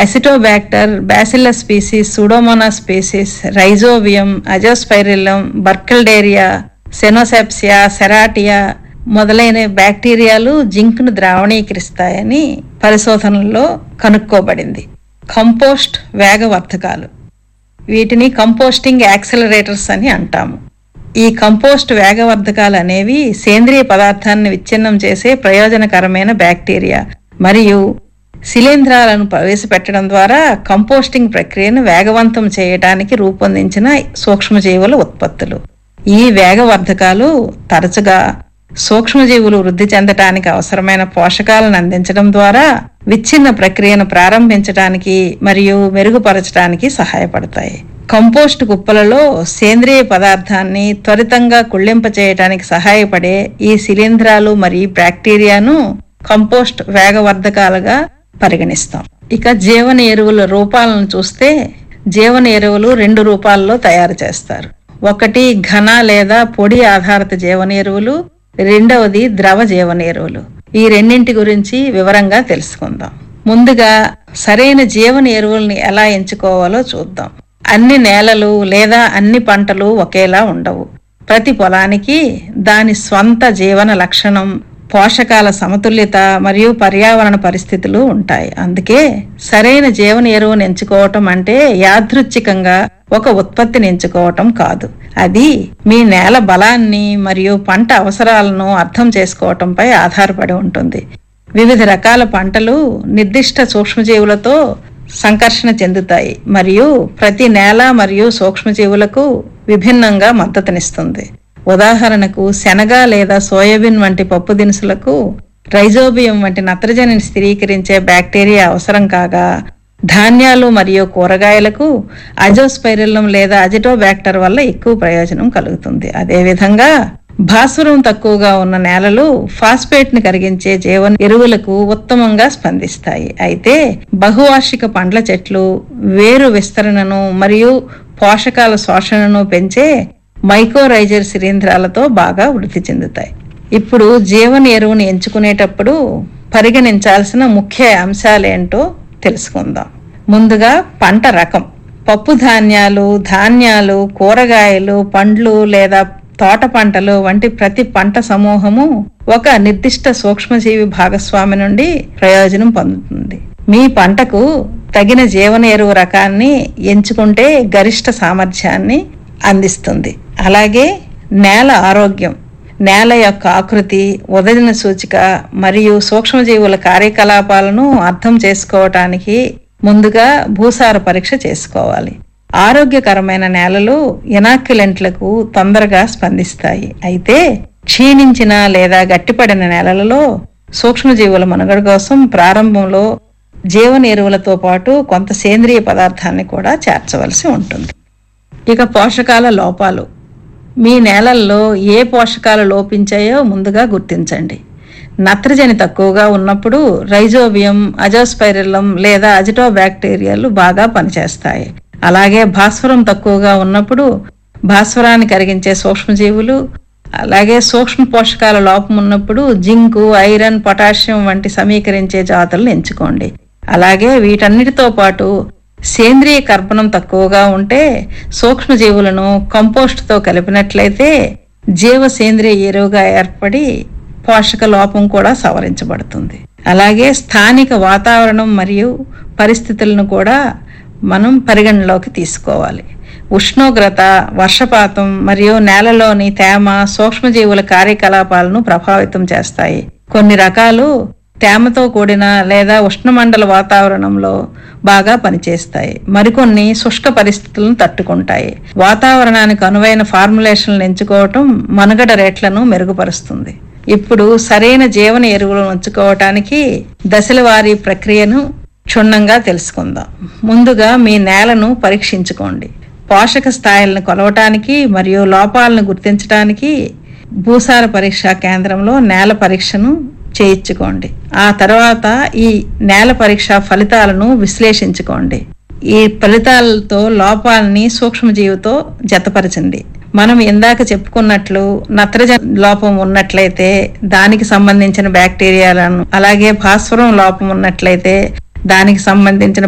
Acetobacter Bacillus species Pseudomonas species Rhizobium Azospirillum Burkholderia cenocepacia Serratia మొదలైన బ్యాక్టీరియాలు జింక్ను ద్రావణీకరిస్తాయని పరిశోధనల్లో కనుక్కోబడింది compost వేగవర్ధకాలు వీటిని కంపోస్టింగ్ యాక్సిలరేటర్స్ అని అంటాము ఈ కంపోస్ట్ వేగవర్ధకాలు అనేవి సేంద్రియ పదార్థాన్ని విచ్ఛిన్నం చేసే ప్రయోజనకరమైన బ్యాక్టీరియా మరియు శిలీంధ్రాలను ప్రవేశపెట్టడం ద్వారా కంపోస్టింగ్ ప్రక్రియను వేగవంతం చేయడానికి రూపొందించిన సూక్ష్మజీవుల ఉత్పత్తులు ఈ వేగవర్ధకాలు తరచుగా సూక్ష్మజీవులు వృద్ధి చెందటానికి అవసరమైన పోషకాలను అందించడం ద్వారా విచ్ఛిన్న ప్రక్రియను ప్రారంభించడానికి మరియు మెరుగుపరచడానికి సహాయపడతాయి కంపోస్ట్ కుప్పలలో సేంద్రియ పదార్థాన్ని త్వరితంగా కుళ్ళింప చేయడానికి సహాయపడే ఈ శిలీంధ్రాలు మరియు బ్యాక్టీరియాను కంపోస్ట్ వేగవర్ధకాలుగా పరిగణిస్తాం ఇక జీవన ఎరువుల రూపాలను చూస్తే జీవన ఎరువులు రెండు రూపాల్లో తయారు చేస్తారు ఒకటి ఘన లేదా పొడి ఆధారిత జీవన ఎరువులు రెండవది ద్రవ జీవన ఎరువులు ఈ రెండింటి గురించి వివరంగా తెలుసుకుందాం ముందుగా సరైన జీవన ఎరువుల్ని ఎలా ఎంచుకోవాలో చూద్దాం అన్ని నేలలు లేదా అన్ని పంటలు ఒకేలా ఉండవు ప్రతి పొలానికి దాని స్వంత జీవన లక్షణం పోషకాల సమతుల్యత మరియు పర్యావరణ పరిస్థితులు ఉంటాయి అందుకే సరైన జీవన ఎరువును ఎంచుకోవటం అంటే యాదృచ్ఛికంగా ఒక ఉత్పత్తిని ఎంచుకోవటం కాదు అది మీ నేల బలాన్ని మరియు పంట అవసరాలను అర్థం చేసుకోవటంపై ఆధారపడి ఉంటుంది వివిధ రకాల పంటలు నిర్దిష్ట సూక్ష్మజీవులతో సంకర్షణ చెందుతాయి మరియు ప్రతి నేల మరియు సూక్ష్మజీవులకు విభిన్నంగా మద్దతునిస్తుంది ఉదాహరణకు శనగ లేదా సోయాబీన్ వంటి పప్పు దినుసులకు రైజోబియం వంటి నత్రజనిని స్థిరీకరించే బ్యాక్టీరియా అవసరం కాగా ధాన్యాలు మరియు కూరగాయలకు అజోస్పైరిల్లం లేదా అజిటోబ్యాక్టర్ వల్ల ఎక్కువ ప్రయోజనం కలుగుతుంది అదేవిధంగా భాస్వరం తక్కువగా ఉన్న నేలలు ఫాస్ఫేట్ ని కరిగించే జీవన ఎరువులకు ఉత్తమంగా స్పందిస్తాయి అయితే బహువార్షిక పండ్ల చెట్లు వేరు విస్తరణను మరియు పోషకాల శోషణను పెంచే మైకోరైజర్ శిలీంధ్రాలతో బాగా వృద్ధి చెందుతాయి ఇప్పుడు జీవన ఎరువుని ఎంచుకునేటప్పుడు పరిగణించాల్సిన ముఖ్య అంశాలేంటో తెలుసుకుందాం ముందుగా పంట రకం పప్పు ధాన్యాలు ధాన్యాలు కూరగాయలు పండ్లు లేదా తోట పంటలు వంటి ప్రతి పంట సమూహము ఒక నిర్దిష్ట సూక్ష్మజీవి భాగస్వామి నుండి ప్రయోజనం పొందుతుంది మీ పంటకు తగిన జీవన ఎరువు రకాన్ని ఎంచుకుంటే గరిష్ట సామర్థ్యాన్ని అందిస్తుంది అలాగే నేల ఆరోగ్యం నేల యొక్క ఆకృతి ఉదజన సూచిక మరియు సూక్ష్మజీవుల కార్యకలాపాలను అర్థం చేసుకోవటానికి ముందుగా భూసార పరీక్ష చేసుకోవాలి ఆరోగ్యకరమైన నేలలు ఇనాక్యులెంట్లకు తొందరగా స్పందిస్తాయి అయితే క్షీణించిన లేదా గట్టిపడిన నేలలలో సూక్ష్మజీవుల మనుగడ కోసం ప్రారంభంలో జీవన ఎరువులతో పాటు కొంత సేంద్రియ పదార్థాన్ని కూడా చేర్చవలసి ఉంటుంది ఇక పోషకాల లోపాలు మీ నేలల్లో ఏ పోషకాలు లోపించాయో ముందుగా గుర్తించండి నత్రజని తక్కువగా ఉన్నప్పుడు రైజోబియం అజోస్పైరిల్లం లేదా అజిటో బ్యాక్టీరియాలు బాగా పనిచేస్తాయి అలాగే భాస్వరం తక్కువగా ఉన్నప్పుడు భాస్వరాన్ని కరిగించే సూక్ష్మజీవులు అలాగే సూక్ష్మ పోషకాల లోపం ఉన్నప్పుడు జింకు ఐరన్ పొటాషియం వంటి సమీకరించే జాతులను ఎంచుకోండి అలాగే వీటన్నిటితో పాటు సేంద్రియ కర్బనం తక్కువగా ఉంటే సూక్ష్మజీవులను కంపోస్ట్తో కలిపినట్లయితే జీవ సేంద్రియ ఎరువుగా ఏర్పడి పోషక లోపం కూడా సవరించబడుతుంది అలాగే స్థానిక వాతావరణం మరియు పరిస్థితులను కూడా మనం పరిగణలోకి తీసుకోవాలి ఉష్ణోగ్రత వర్షపాతం మరియు నేలలోని తేమ సూక్ష్మజీవుల కార్యకలాపాలను ప్రభావితం చేస్తాయి కొన్ని రకాలు తేమతో కూడిన లేదా ఉష్ణమండల వాతావరణంలో బాగా పనిచేస్తాయి మరికొన్ని శుష్క పరిస్థితులను తట్టుకుంటాయి వాతావరణానికి అనువైన ఫార్ములేషన్లను ఎంచుకోవటం మనుగడ రేట్లను మెరుగుపరుస్తుంది ఇప్పుడు సరైన జీవన ఎరువులను ఉంచుకోవటానికి దశల వారీ ప్రక్రియను క్షుణ్ణంగా తెలుసుకుందాం ముందుగా మీ నేలను పరీక్షించుకోండి పోషక స్థాయిలను కొలవటానికి మరియు లోపాలను గుర్తించడానికి భూసార పరీక్షా కేంద్రంలో నేల పరీక్షను చేయించుకోండి ఆ తర్వాత ఈ నేల పరీక్ష ఫలితాలను విశ్లేషించుకోండి ఈ ఫలితాలతో లోపాలని సూక్ష్మజీవితో జతపరచండి మనం ఇందాక చెప్పుకున్నట్లు నత్రజని లోపం ఉన్నట్లయితే దానికి సంబంధించిన బ్యాక్టీరియాలను అలాగే భాస్వరం లోపం ఉన్నట్లయితే దానికి సంబంధించిన